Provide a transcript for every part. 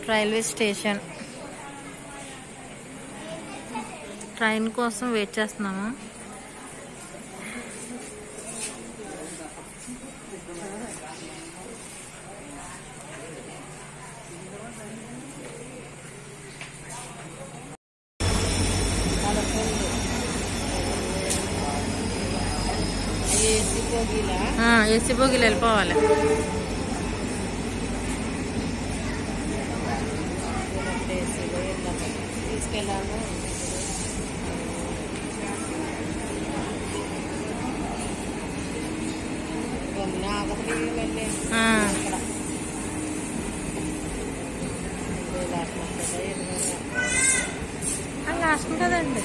railway station train కోసం wait చేస్తున్నాము AC పోగిలా ఏసీ బోగిలు వెళ్ళిపోవాలి ఏసీలో వెళ్దాం తీసుకెళ్ళాము నాగరికి వెళ్ళి ఆ, అక్కడ దాంట్లో కదా ఎదురుగా ఆ, లాస్ట్ కదండి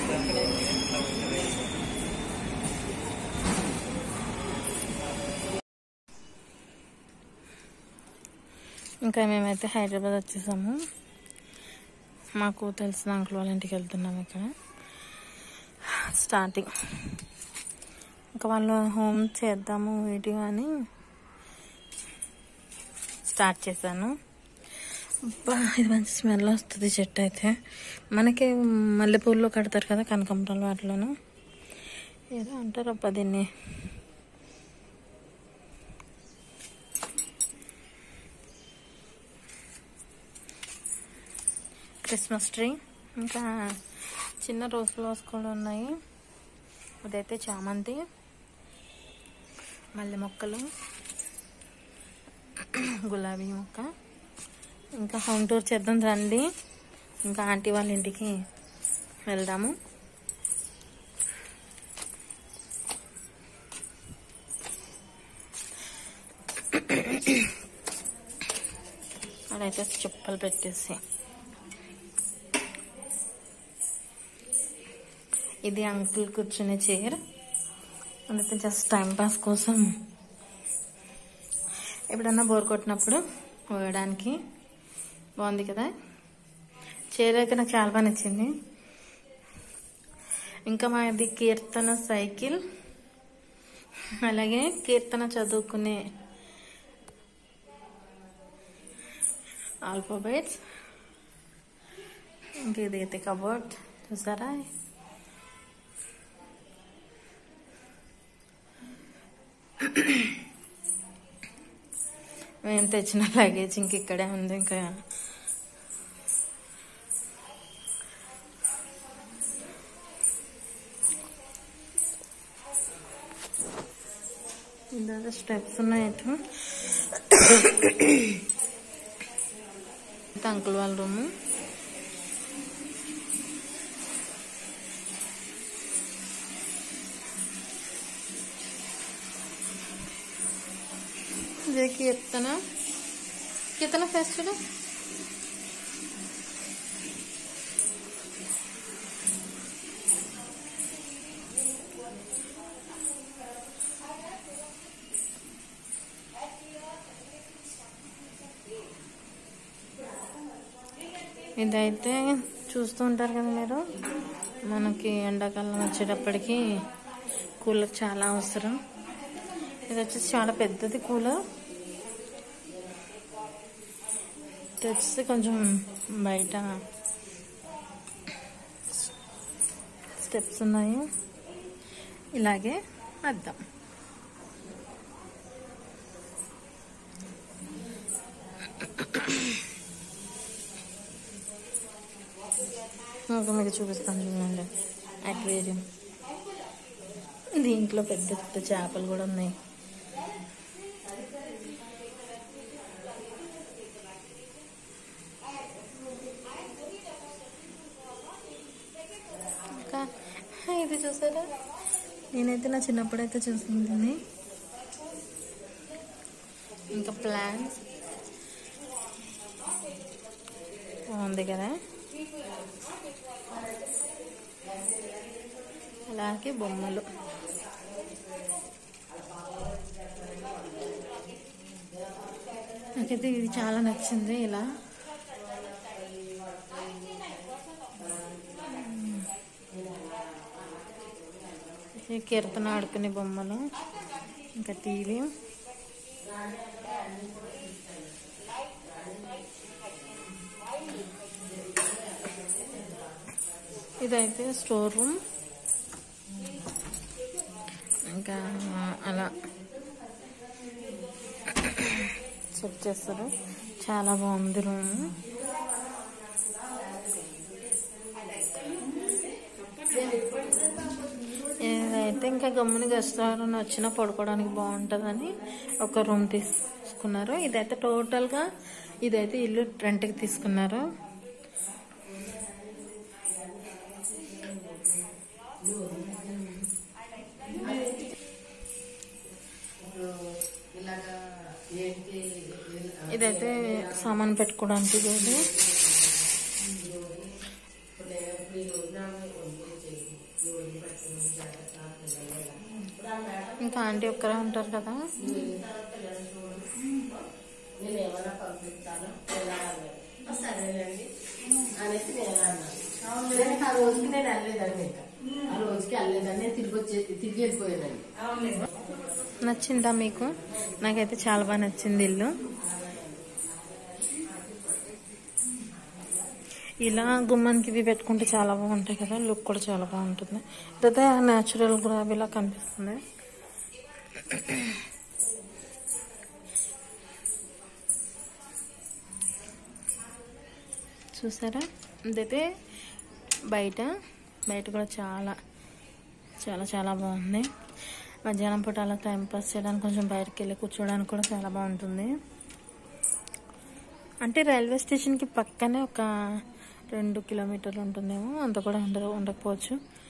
ఇంకా మేమైతే హైదరాబాద్ వచ్చేసాము మాకు తెలిసిన అంకుల్ వాళ్ళ ఇంటికి వెళ్తున్నాము ఇక్కడ స్టార్టింగ్ ఇంకా వాళ్ళు హోమ్ చేద్దాము వీడియో అని స్టార్ట్ చేశాను అబ్బా ఇది మంచి స్మెల్ వస్తుంది చెట్టు అయితే మనకి మల్లెపూల్లో కడతారు కదా కనకాంబరాలు వాటిలోను ఏదో అంటారు అబ్బా దీన్ని క్రిస్మస్ ట్రీ ఇంకా చిన్న రోజ్ ఫ్లవర్స్ కూడా ఉన్నాయి ఇదైతే చామంతి మల్లె మొక్కలు గులాబీ మొక్క ఇంకా హోమ్ టూర్ చేద్దాం రండి ఇంకా ఆంటీ వాళ్ళ ఇంటికి వెళ్దాము అడైతే చెప్పలు పెట్టేసి ఇది అంకుల్ కూర్చునే చైర్ అందుకే జస్ట్ టైం పాస్ కోసం ఎప్పుడన్నా బోర్ కొట్టినప్పుడు పోయడానికి బాగుంది కదా చైర్ అయితే నాకు చాలా బాగా నచ్చింది ఇంకా మాది కీర్తన సైకిల్ అలాగే కీర్తన చదువుకునే ఆల్ఫాబెట్స్ ఇంక ఇదైతే కబోర్డ్ చూసారా మేము తెచ్చిన లగేజ్ ఇంక ఇక్కడే ఉంది ఇంకా ఇందాక స్టెప్స్ ఉన్నాయి ఇటు ఇది అంకుల్ వాళ్ళ రూము ఇదే కీర్తన కీర్తన ఫెస్ట్ చూడు ఇదైతే చూస్తూ ఉంటారు కదా మీరు మనకి ఎండాకాలం వచ్చేటప్పటికి కూలర్ చాలా అవసరం ఇది వచ్చేసి చాలా పెద్దది కూలర్ ఇది వచ్చేసి కొంచెం బయట స్టెప్స్ ఉన్నాయి ఇలాగే అద్దం ఇంకా మీకు చూపిస్తాను చూడండి అక్వేరియం దీంట్లో పెద్ద పెద్ద చేపలు కూడా ఉన్నాయి ఇంకా ఇది చూసారా నేనైతే నా చిన్నప్పుడైతే చూసింది ఇంకా ప్లాన్స్ బాగుంది కదా అలాగే బొమ్మలు నాకైతే ఇది చాలా నచ్చింది ఇలా ఈ కీర్తన ఆడుకునే బొమ్మలు ఇంకా టీవీ ఇదైతే స్టోర్ రూమ్ ఇంకా అలా సెట్ చేస్తారు చాలా బాగుంది రూమ్ ఏదైతే ఇంకా గమ్ముని గెస్ట్ ఎవరైనా వచ్చినా పడుకోవడానికి బాగుంటుందని ఒక రూమ్ తీసుకున్నారు ఇదైతే టోటల్గా ఇదైతే ఇల్లు రెంట్కి తీసుకున్నారు ఇదైతే సామాన్ పెట్టుకోవడానికి ఇది ఇంకా ఆంటీ ఒక్కరే ఉంటారు కదా నేను ఏమైనా పంపిస్తాను సరేనండి అనేసి నేను అన్నాను నేను ఆ రోజుకి నేను వెళ్ళలేదండి ఇంకా ఆ రోజుకి వెళ్ళలేదని నేను తిరిగి వచ్చే తిరిగి వెళ్ళిపోయానండి నచ్చిందా మీకు నాకైతే చాలా బాగా నచ్చింది ఇల్లు ఇలా గుమ్మానికి ఇవి పెట్టుకుంటే చాలా బాగుంటాయి కదా లుక్ కూడా చాలా బాగుంటుంది ఇదైతే న్యాచురల్ గులాబీలా కనిపిస్తుంది చూసారా ఇదైతే బయట బయట కూడా చాలా చాలా చాలా బాగుంది మధ్యాహ్నం పూట అలా టైం పాస్ చేయడానికి కొంచెం బయటకు వెళ్ళి కూర్చోడానికి కూడా చాలా బాగుంటుంది అంటే రైల్వే స్టేషన్కి పక్కనే ఒక రెండు కిలోమీటర్లు ఉంటుందేమో అంత కూడా ఉండదు ఉండకపోవచ్చు